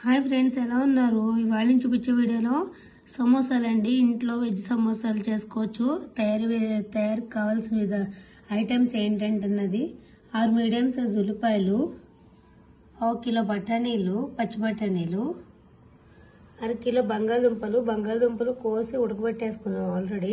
Hi friends ఎలా ఉన్నారు ఇవాళ నేను చూపించే వీడియోలో సమోసాలండి ఇంట్లో వెజ్ సమోసాలు చేసుకోవచ్చు తయారీ వి- తయారీకి కావాల్సిన విధ ఐటమ్స్ ఏంటంటున్నది ఆరు మీడియం సైజ్ ఉల్లిపాయలు ఒక కిలో బఠానీలు పచ్చి బఠానీలు అర కిలో బంగాళదుంపలు బంగాళదుంపలు కోసి ఉడకబెట్టేసుకున్నాం ఆల్రెడీ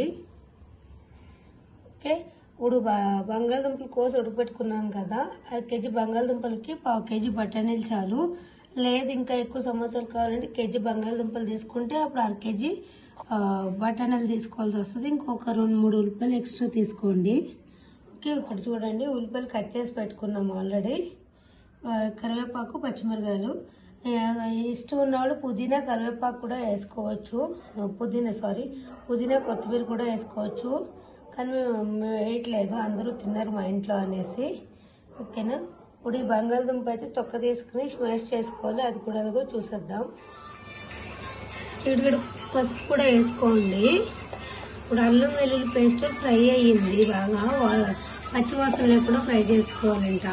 ఓకే ఇప్పుడు బ- బంగాళదుంపలు కోసి ఉడకబెట్టుకున్నాం కదా అర కేజీ బంగాళదుంపలకి పావు కేజీ బఠానీలు చాలు లేదు ఇంకా ఎక్కువ సమోసాలు కావాలంటే కేజీ బంగాళదుంపలు తీసుకుంటే అప్పుడు అర కేజీ ఆ, బఠానీలు తీసుకోవాల్సి వస్తుంది ఇంకొక రెండు మూడు ఉల్లిపాయలు ఎక్స్ట్రా తీసుకోండి ఓకే ఇక్కడ చూడండి ఉల్లిపాయలు కట్ చేసి పెట్టుకున్నాం ఆల్రెడీ ఆ, కరివేపాకు పచ్చిమిరకాయలు ఆ, ఇష్టం ఉన్నవాళ్ళు పుదీనా కరివేపాకు కూడా వేసుకోవచ్చు ఆ, పుదీనా సారీ పుదీనా కొత్తిమీర కూడా వేసుకోవచ్చు కానీ మేము మేము వేయట్లేదు అందరూ తిన్నారు మా ఇంట్లో అనేసి ఓకేనా ఇప్పుడు ఈ బంగాళదుంప అయితే తొక్క తీసుకుని స్మాష్ చేసుకోవాలి అది కూడా ఎలాగో చూసేద్దాం చిడుగడు పసుపు కూడా వేసుకోండి ఇప్పుడు అల్లం వెల్లుల్లి పేస్ట్ ఫ్రై అయ్యింది బాగా వా- పచ్చి వాసన లేకుండా ఫ్రై చేసుకోవాలంట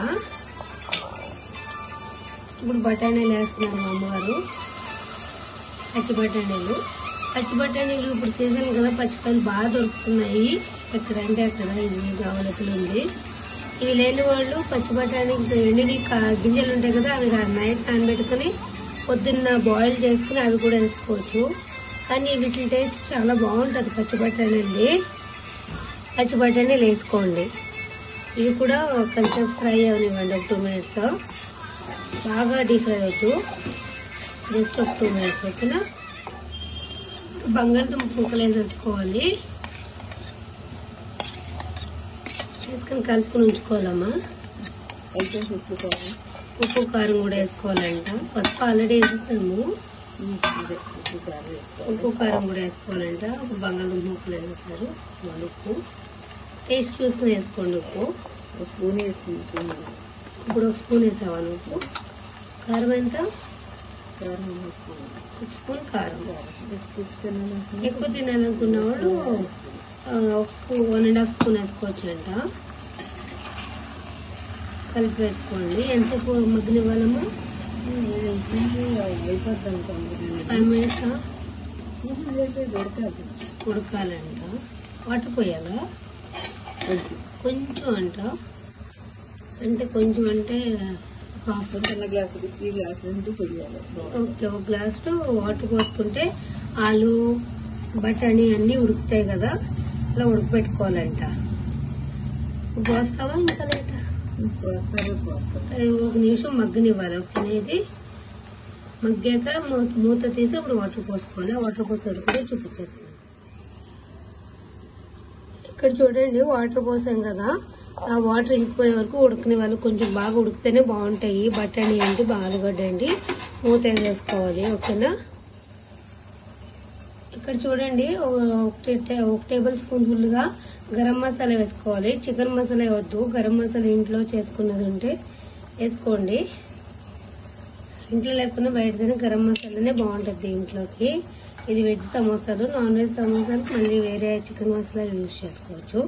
ఇప్పుడు బఠానీలు వేస్తున్నారు మా అమ్మగారు పచ్చి బఠానీలు పచ్చి బఠానీలు ఇప్పుడు సీజన్ కదా పచ్చికాయలు బాగా దొరుకుతున్నాయి ఎక్కడంటే అక్కడ ఇది అవైలబుల్ ఉంది ఇవి లేని వాళ్ళు పచ్చి బఠానీ ఎండిని కా- గింజలు ఉంటాయి కదా అవి నైట్ నానబెట్టుకుని పొద్దున్న బాయిల్ చేసుకుని అవి కూడా వేసుకోవచ్చు కానీ వీటి టేస్ట్ చాలా బాగుంటుంది పచ్చి బఠానీలు పచ్చి బఠానీలు వేసుకోండి ఇవి కూడా కొంచెం ఫ్రై అవనివ్వండి ఒక టూ మినిట్స్ బాగా డీప్ ఫ్రై వద్దు జస్ట్ ఒక టూ మినిట్స్ ఓకేనా బంగాళదుంప ముక్కలు వేసేసుకోవాలి వేసుకొని కలుపుకొని ఉంచుకోవాలమ్మా ఉప్పు కారం కూడా వేసుకోవాలంట పసుపు ఆల్రెడీ వేసేసాము ఉప్పు కారం కూడా వేసుకోవాలంట ఒక బంగాళదుంప ముక్కలు వేసేసారు మళ్ళీ ఉప్పు టేస్ట్ చూసుకుని వేసుకోండి ఉప్పు స్పూన్ వేసుకుంటున్నాను ఇప్పుడు ఒక స్పూన్ వేసావా ఉప్పు కారం ఎంత కారం వేసుకున్నాను ఒక స్పూన్ కారం ఎక్కువ ఎక్కువ తినాలనుకున్న వాళ్ళు ఆ, ఒక spoon one and half spoon వేసుకోవచ్చు అంట కలిపి వేసుకోండి ఎంతసేపు మగ్గనివ్వాలమ్మా అయిపోద్ది అనుకోండి ఫైవ్ మినిట్స్ దొరకదు ఉడకాలంట వాటర్ పోయాలా కొంచెం కొంచెం అంట అంటే కొంచెం అంటే హాఫ్ చిన్న గ్లాసు ఈ గ్లాసు నుండి పొయ్యాలి ఓకే ఒక గ్లాసు వాటర్ పోసుకుంటే ఆలు బఠానీ అన్నీ ఉడుకుతాయి కదా అలా ఉడకబెట్టుకోవాలంట పోస్తావా ఇంకా లేట పోస్తారు పోస్తారు అది ఒక నిమిషం మగ్గనివ్వాలి ఓకేనా ఇది మగ్గాక మూ- మూత తీసి అప్పుడు వాటర్ పోసుకోవాలి ఆ వాటర్ పోసి ఉడికితే చూపించేస్తాను ఇక్కడ చూడండి వాటర్ పోసాం కదా ఆ వాటర్ ఇంకిపోయే వరకు ఉడకని వాళ్ళు కొంచెం బాగా ఉడికితేనే బాగుంటాయి బఠానీ ఏంటి ఆలుగడ్డ అండి మూత వేసేసుకోవాలి ఓకేనా ఇక్కడ చూడండి ఒక టే- ఒక టేబుల్ స్పూన్ ఫుల్గా గరం మసాలా వేసుకోవాలి చికెన్ మసాలా వద్దు గరం మసాలా ఇంట్లో చేసుకున్నది ఉంటే వేసుకోండి ఇంట్లో లేకుండా బయట తినే గరం మసాలానే బాగుంటుంది ఇంట్లోకి ఇది వెజ్ సమోసాలు నాన్ వెజ్ సమోసాలు మళ్ళీ వేరే చికెన్ మసాలా యూజ్ చేసుకోవచ్చు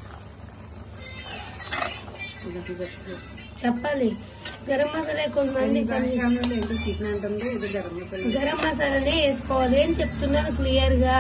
ఇదొక పెట్టు. చెప్పాలి గరం మసాలా కొంతమంది కానీ రాష్ట్రాలలో ఏంటో చికెన్ అంటుందో ఇది గరం మసాలా గరం మసాలానే వేసుకోవాలి అని చెప్తున్నాను క్లియర్ గా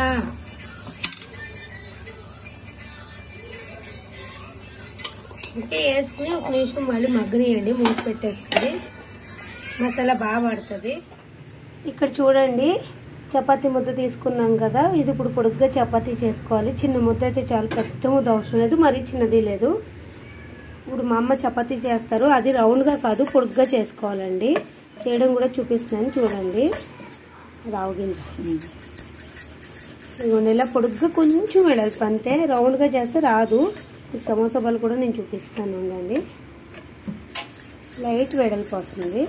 ఓకే వేసుకుని ఒక నిమిషం మళ్ళీ మగ్గనియండి మూసి పెట్టేసుకుని మసాలా బాగా పడుతుంది ఇక్కడ చూడండి చపాతీ ముద్ద తీసుకున్నాం కదా ఇది ఇప్పుడు పొడుగ్గా చపాతీ చేసుకోవాలి చిన్న ముద్ద అయితే చాలా పెద్ద ముద్ద అవసరం లేదు మరీ చిన్నది లేదు ఇప్పుడు మా అమ్మ చపాతీ చేస్తారు అది రౌండ్గా కాదు పొడుగ్గా చేసుకోవాలండి చేయడం కూడా చూపిస్తున్నాను చూడండి రావు గింజ ఇదిగోండి ఇలా పొడుగ్గా కొంచెం వెడల్పు అంతే రౌండ్గా చేస్తే రాదు మీకు సమోసా బాల్ కూడా నేను చూపిస్తాను ఉండండి లైట్ వెడల్పు వస్తుంది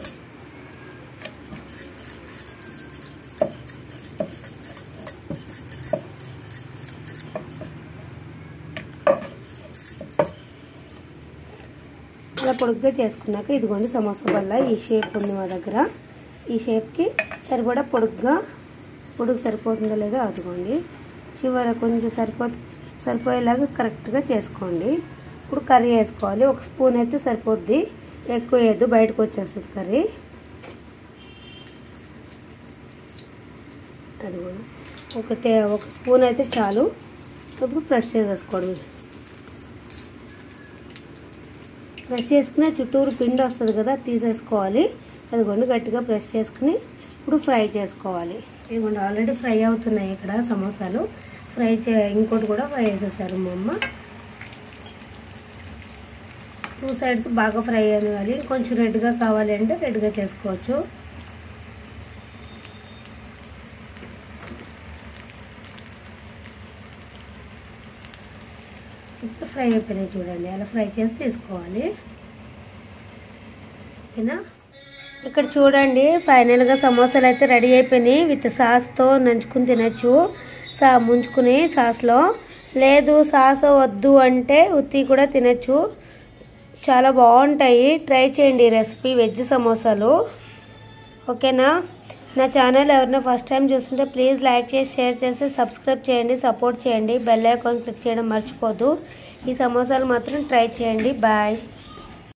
ఇలా పొడుగ్గా చేసుకున్నాక ఇదిగోండి సమోసా బల్ల ఈ షేప్ ఉంది మా దగ్గర ఈ షేప్కి సరిపడా పొడుగ్గా పొడుగు సరిపోతుందో లేదో అదిగోండి చివర కొంచెం సరిపో సరిపోయేలాగా కరెక్ట్గా చేసుకోండి ఇప్పుడు కర్రీ వేసుకోవాలి ఒక స్పూన్ అయితే సరిపోద్ది ఎక్కువ వేయద్దు బయటకు వచ్చేస్తుంది కర్రీ అది కూడా ఒకటే ఒక స్పూన్ అయితే చాలు ఇప్పుడు ప్రెస్ చేసేసుకోవడం ప్రెస్ చేసుకుని చుట్టూరు పిండి వస్తుంది కదా తీసేసుకోవాలి అదిగోండి గట్టిగా ప్రెస్ చేసుకుని ఇప్పుడు ఫ్రై చేసుకోవాలి ఇదిగోండి ఆల్రెడీ ఫ్రై అవుతున్నాయి ఇక్కడ సమోసాలు ఫ్రై చే ఇంకోటి కూడా ఫ్రై చేసేసారు మా అమ్మ టూ సైడ్స్ బాగా ఫ్రై అవ్వాలి కొంచెం రెడ్గా కావాలి అంటే రెడ్గా చేసుకోవచ్చు ఇప్పుడు ఫ్రై అయిపోయినాయి చూడండి అలా ఫ్రై చేసి తీసుకోవాలి ఓకేనా ఇక్కడ చూడండి ఫైనల్గా సమోసాలు అయితే రెడీ అయిపోయినాయి విత్ సాస్తో నంచుకుని తినచ్చు సా ముంచుకుని సాస్లో లేదు సాస్ వద్దు అంటే ఉత్తి కూడా తినచ్చు చాలా బాగుంటాయి ట్రై చేయండి ఈ రెసిపీ వెజ్ సమోసాలు ఓకేనా నా ఛానల్ ఎవరైనా ఫస్ట్ టైం చూస్తుంటే ప్లీజ్ లైక్ చేసి షేర్ చేసి సబ్స్క్రైబ్ చేయండి సపోర్ట్ చేయండి బెల్ ఐకాన్ క్లిక్ చేయడం మర్చిపోదు ఈ సమోసాలు మాత్రం ట్రై చేయండి బాయ్